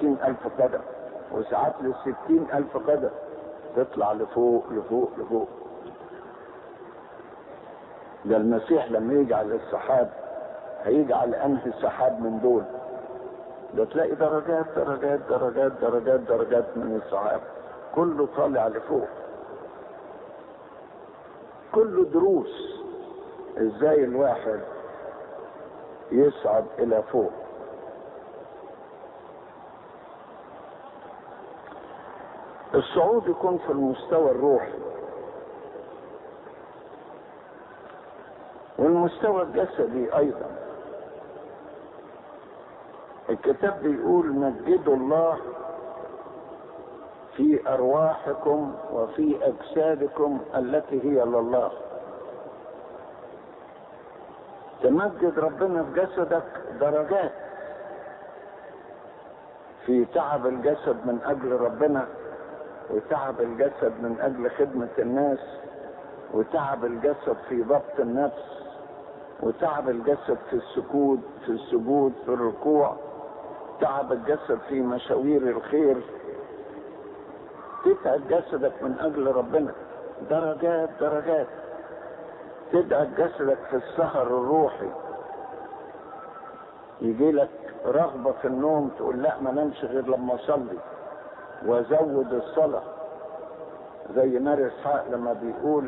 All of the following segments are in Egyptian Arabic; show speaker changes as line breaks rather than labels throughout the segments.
لخمسين ألف قدم وساعات لستين ألف قدم تطلع لفوق لفوق لفوق ده المسيح لما يجعل السحاب هيجعل انهي سحاب من دول ده تلاقي درجات درجات درجات درجات درجات من السحاب كله طالع لفوق كله دروس ازاي الواحد يصعد الى فوق الصعود يكون في المستوى الروحي والمستوى الجسدي ايضا الكتاب بيقول مجدوا الله في ارواحكم وفي اجسادكم التي هي لله تمجد ربنا في جسدك درجات في تعب الجسد من اجل ربنا وتعب الجسد من اجل خدمة الناس وتعب الجسد في ضبط النفس وتعب الجسد في السكوت في السجود في الركوع تعب الجسد في مشاوير الخير تتعب جسدك من اجل ربنا درجات درجات تتعب جسدك في السهر الروحي يجي لك رغبة في النوم تقول لا ما نمشي غير لما اصلي وازود الصلاة زي ماري اسحاق لما بيقول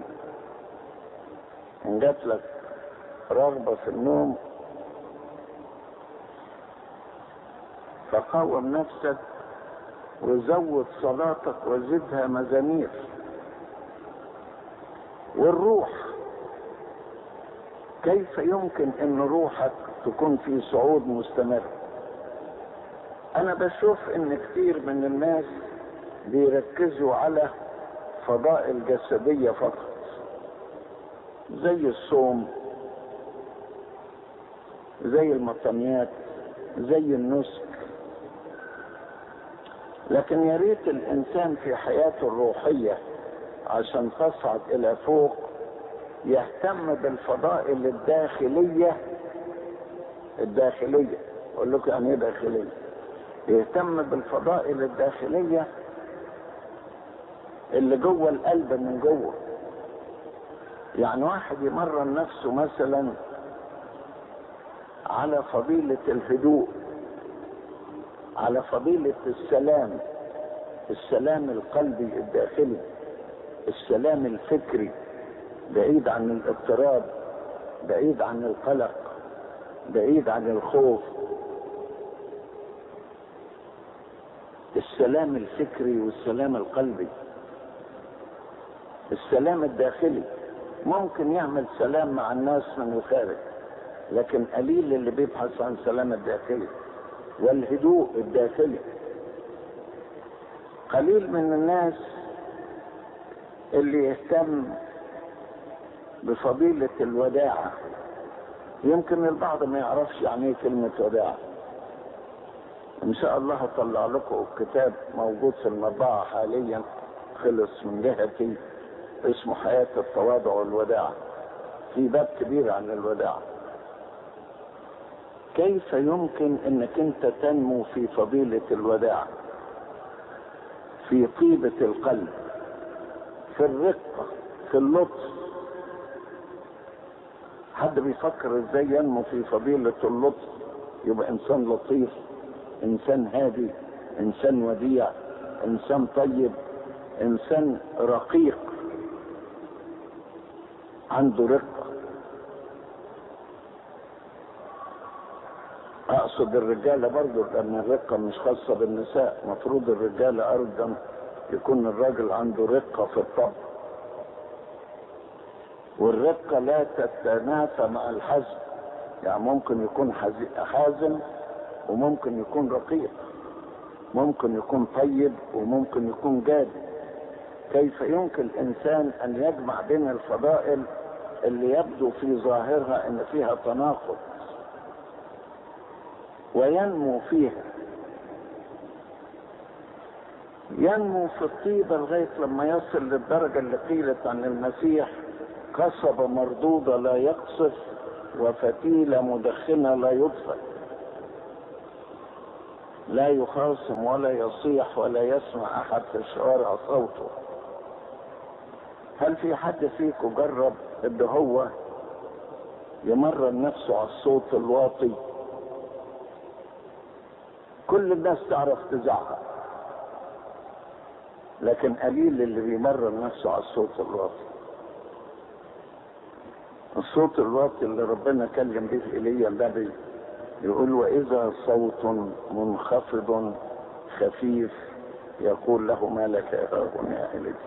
ان جات لك رغبة في النوم فقاوم نفسك وزود صلاتك وزدها مزامير والروح كيف يمكن ان روحك تكون في صعود مستمر انا بشوف ان كتير من الناس بيركزوا على فضائل جسدية فقط زي الصوم زي المطميات زي النسك لكن يا ريت الانسان في حياته الروحيه عشان تصعد الى فوق يهتم بالفضائل الداخليه الداخليه اقول لكم يعني ايه داخليه يهتم بالفضائل الداخليه اللي جوه القلب من جوه يعني واحد يمرن نفسه مثلا على فضيلة الهدوء على فضيلة السلام السلام القلبي الداخلي السلام الفكري بعيد عن الاضطراب بعيد عن القلق بعيد عن الخوف السلام الفكري والسلام القلبي السلام الداخلي ممكن يعمل سلام مع الناس من الخارج لكن قليل اللي بيبحث عن سلام الداخلي والهدوء الداخلي قليل من الناس اللي يهتم بفضيلة الوداعة يمكن البعض ما يعرفش يعني ايه كلمة وداعة ان شاء الله هطلع لكم الكتاب موجود في المطبعة حاليا خلص من جهتي اسمه حياة التواضع والوداعة في باب كبير عن الوداعة كيف يمكن انك انت تنمو في فضيلة الوداعة في طيبة القلب في الرقة في اللطف حد بيفكر ازاي ينمو في فضيلة اللطف يبقى انسان لطيف انسان هادي انسان وديع انسان طيب انسان رقيق عنده رقة اقصد الرجالة برضو لان الرقة مش خاصة بالنساء مفروض الرجالة ارجم يكون الراجل عنده رقة في الطبع والرقة لا تتنافى مع الحزم يعني ممكن يكون حازم وممكن يكون رقيق ممكن يكون طيب وممكن يكون جاد كيف يمكن الانسان ان يجمع بين الفضائل اللي يبدو في ظاهرها ان فيها تناقض وينمو فيها ينمو في الطيبة لغاية لما يصل للدرجة اللي قيلت عن المسيح قصبة مردودة لا يقصف وفتيلة مدخنة لا يطفئ لا يخاصم ولا يصيح ولا يسمع احد في الشوارع صوته هل في حد فيكم جرب ان هو يمرن نفسه على الصوت الواطي كل الناس تعرف تزعق لكن قليل اللي بيمرن نفسه على الصوت الواطي الصوت الواطي اللي ربنا كلم به ايليا النبي يقول واذا صوت منخفض خفيف يقول له ما لك يا هنا يا ايليا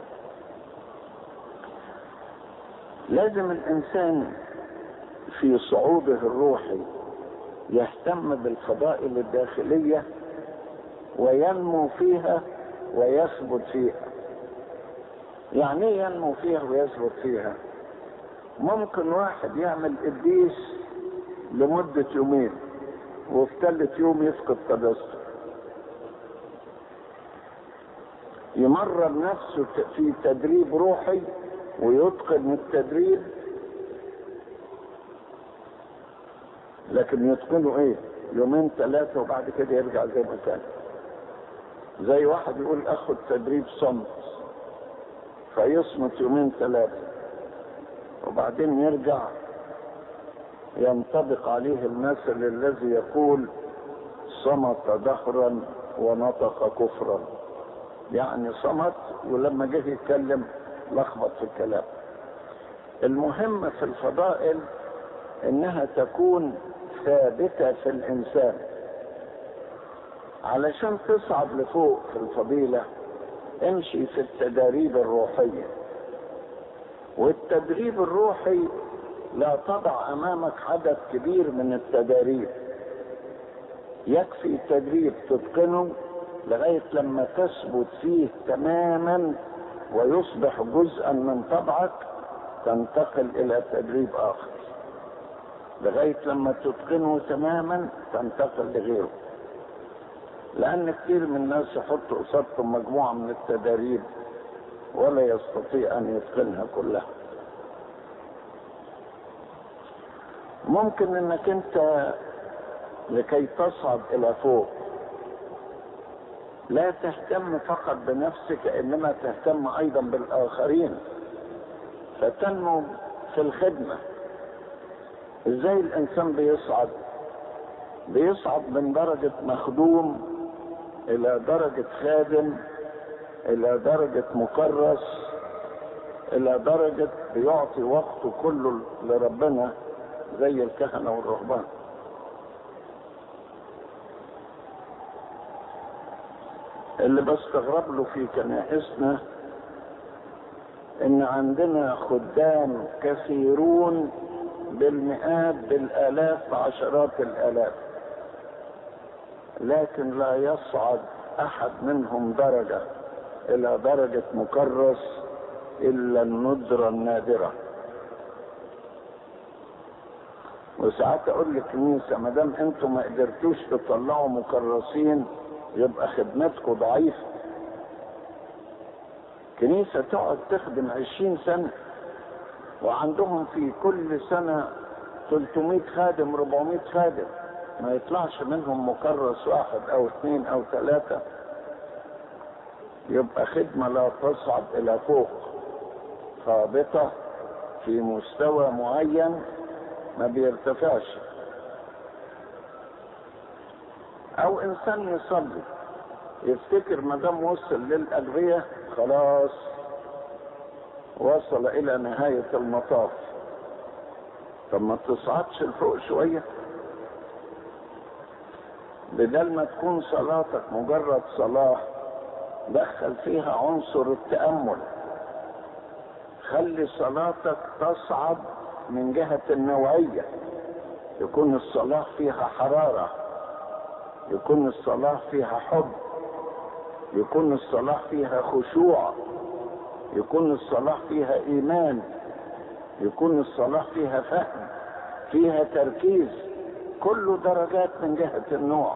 لازم الانسان في صعوده الروحي يهتم بالفضائل الداخليه وينمو فيها ويثبت فيها يعني ايه ينمو فيها ويثبت فيها ممكن واحد يعمل قديس لمدة يومين وفي ثالث يوم يفقد قداسته يمرن نفسه في تدريب روحي ويتقن التدريب لكن يتقنه ايه يومين ثلاثة وبعد كده يرجع زي ما كان زي واحد يقول اخد تدريب صمت فيصمت يومين ثلاثة وبعدين يرجع ينطبق عليه المثل الذي يقول صمت دهرا ونطق كفرا يعني صمت ولما جه يتكلم لخبط في الكلام المهم في الفضائل انها تكون ثابته في الانسان علشان تصعد لفوق في الفضيله امشي في التداريب الروحيه والتدريب الروحي لا تضع امامك عدد كبير من التداريب يكفي تدريب تتقنه لغايه لما تثبت فيه تماما ويصبح جزءا من طبعك تنتقل الى تدريب اخر لغايه لما تتقنه تماما تنتقل لغيره لان كثير من الناس يحطوا قصادهم مجموعه من التداريب ولا يستطيع ان يتقنها كلها ممكن انك انت لكي تصعد الى فوق لا تهتم فقط بنفسك انما تهتم ايضا بالاخرين فتنمو في الخدمه ازاي الانسان بيصعد بيصعد من درجه مخدوم الى درجه خادم الى درجه مكرس الى درجه بيعطي وقته كله لربنا زي الكهنه والرهبان اللي بستغرب له في كنائسنا ان عندنا خدام كثيرون بالمئات بالالاف بعشرات الالاف لكن لا يصعد احد منهم درجه الى درجه مكرس الا الندره النادره وساعات اقول للكنيسه ما دام انتم ما قدرتوش تطلعوا مكرسين يبقى خدمتكم ضعيفه كنيسه تقعد تخدم عشرين سنه وعندهم في كل سنه 300 خادم 400 خادم ما يطلعش منهم مكرس واحد او اثنين او ثلاثه يبقى خدمه لا تصعد الى فوق ثابته في مستوى معين ما بيرتفعش او انسان يصلي يفتكر ما دام وصل للادويه خلاص وصل الى نهايه المطاف طب ما تصعدش لفوق شويه بدل ما تكون صلاتك مجرد صلاه دخل فيها عنصر التامل خلي صلاتك تصعد من جهه النوعيه يكون الصلاه فيها حراره يكون الصلاة فيها حب يكون الصلاة فيها خشوع يكون الصلاة فيها إيمان يكون الصلاة فيها فهم فيها تركيز كله درجات من جهة النوع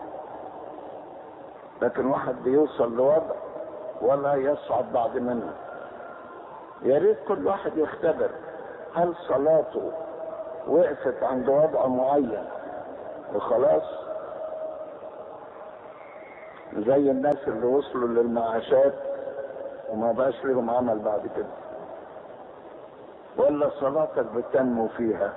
لكن واحد بيوصل لوضع ولا يصعد بعد منه يا ريت كل واحد يختبر هل صلاته وقفت عند وضع معين وخلاص زي الناس اللي وصلوا للمعاشات وما بقاش لهم عمل بعد كده ولا صلاتك بتنمو فيها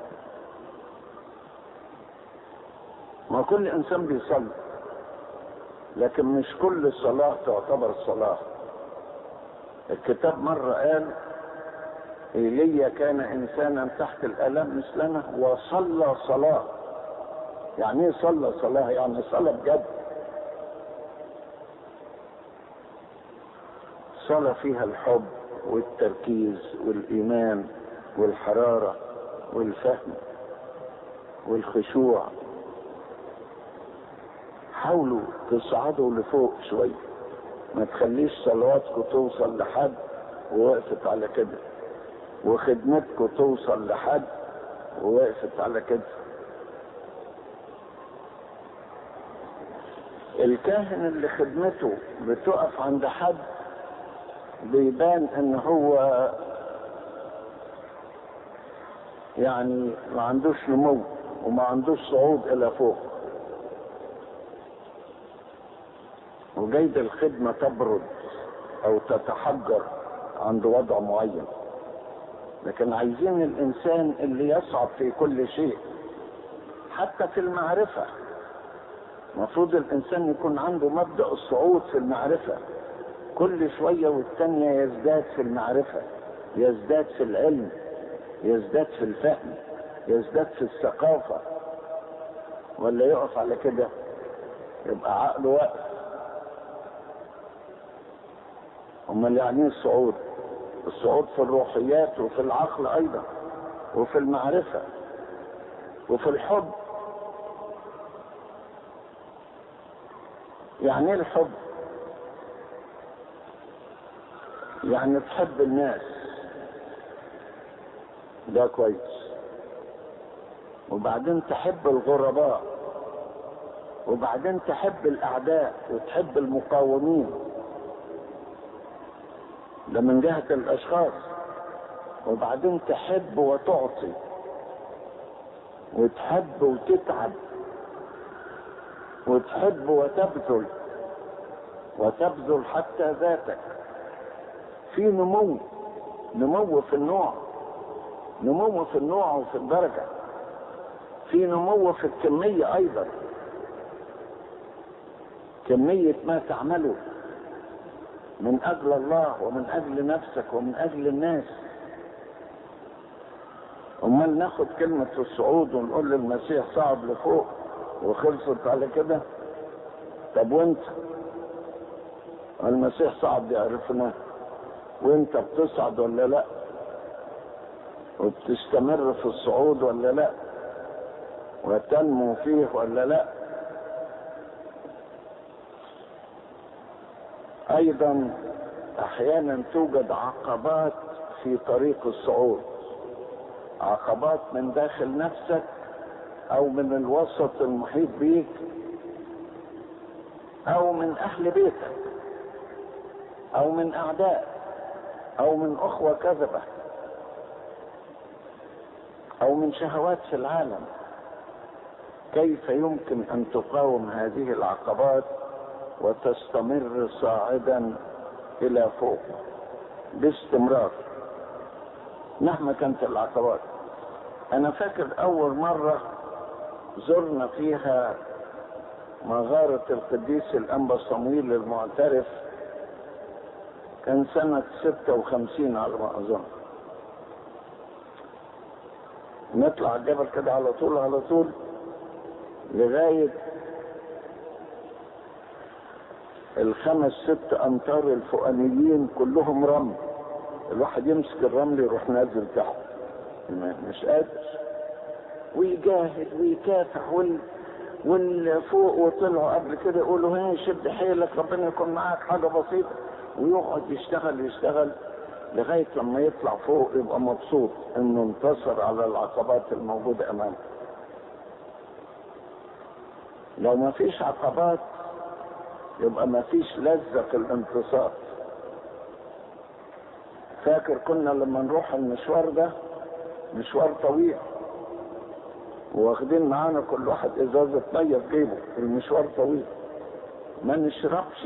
ما كل انسان بيصلي لكن مش كل صلاة تعتبر صلاة الكتاب مرة قال ايليا كان انسانا تحت الالم مثلنا وصلى صلاة يعني ايه صلى صلاة يعني صلى بجد صلاة فيها الحب والتركيز والإيمان والحرارة والفهم والخشوع حاولوا تصعدوا لفوق شوية ما تخليش صلواتكم توصل لحد ووقفت على كده وخدمتكم توصل لحد ووقفت على كده الكاهن اللي خدمته بتقف عند حد بيبان ان هو يعني ما عندوش نمو وما عندوش صعود الى فوق وجيد الخدمة تبرد او تتحجر عند وضع معين لكن عايزين الانسان اللي يصعد في كل شيء حتى في المعرفة المفروض الانسان يكون عنده مبدأ الصعود في المعرفة كل شوية والتانية يزداد في المعرفة يزداد في العلم يزداد في الفهم يزداد في الثقافة ولا يقف على كده يبقى عقله واقف امال يعني ايه الصعود الصعود في الروحيات وفي العقل ايضا وفي المعرفة وفي الحب يعني ايه الحب يعني تحب الناس ده كويس وبعدين تحب الغرباء وبعدين تحب الاعداء وتحب المقاومين ده من جهة الاشخاص وبعدين تحب وتعطي وتحب وتتعب وتحب وتبذل وتبذل حتى ذاتك في نمو نمو في النوع نمو في النوع وفي الدرجة في نمو في الكمية أيضا كمية ما تعمله من أجل الله ومن أجل نفسك ومن أجل الناس أمال ناخد كلمة الصعود ونقول للمسيح صعد لفوق وخلصت على كده طب وانت المسيح صعد دي عرفناه وانت بتصعد ولا لا وبتستمر في الصعود ولا لا وتنمو فيه ولا لا ايضا احيانا توجد عقبات في طريق الصعود عقبات من داخل نفسك او من الوسط المحيط بيك او من اهل بيتك او من اعداء او من اخوة كذبة او من شهوات في العالم كيف يمكن ان تقاوم هذه العقبات وتستمر صاعدا الى فوق باستمرار مهما كانت العقبات انا فاكر اول مرة زرنا فيها مغارة القديس الانبا صمويل المعترف كان سنة ستة وخمسين على ما أظن نطلع الجبل كده على طول على طول لغاية الخمس ست أمتار الفوقانيين كلهم رمل الواحد يمسك الرمل يروح نازل تحت مش قادر ويجاهد ويكافح وال والفوق وطلعوا قبل كده يقولوا هي شد حيلك ربنا يكون معاك حاجة بسيطة ويقعد يشتغل يشتغل لغاية لما يطلع فوق يبقى مبسوط انه انتصر على العقبات الموجودة امامه لو ما فيش عقبات يبقى ما فيش لذة في الانتصار فاكر كنا لما نروح المشوار ده مشوار طويل واخدين معانا كل واحد ازازة مية في جيبه المشوار طويل ما نشربش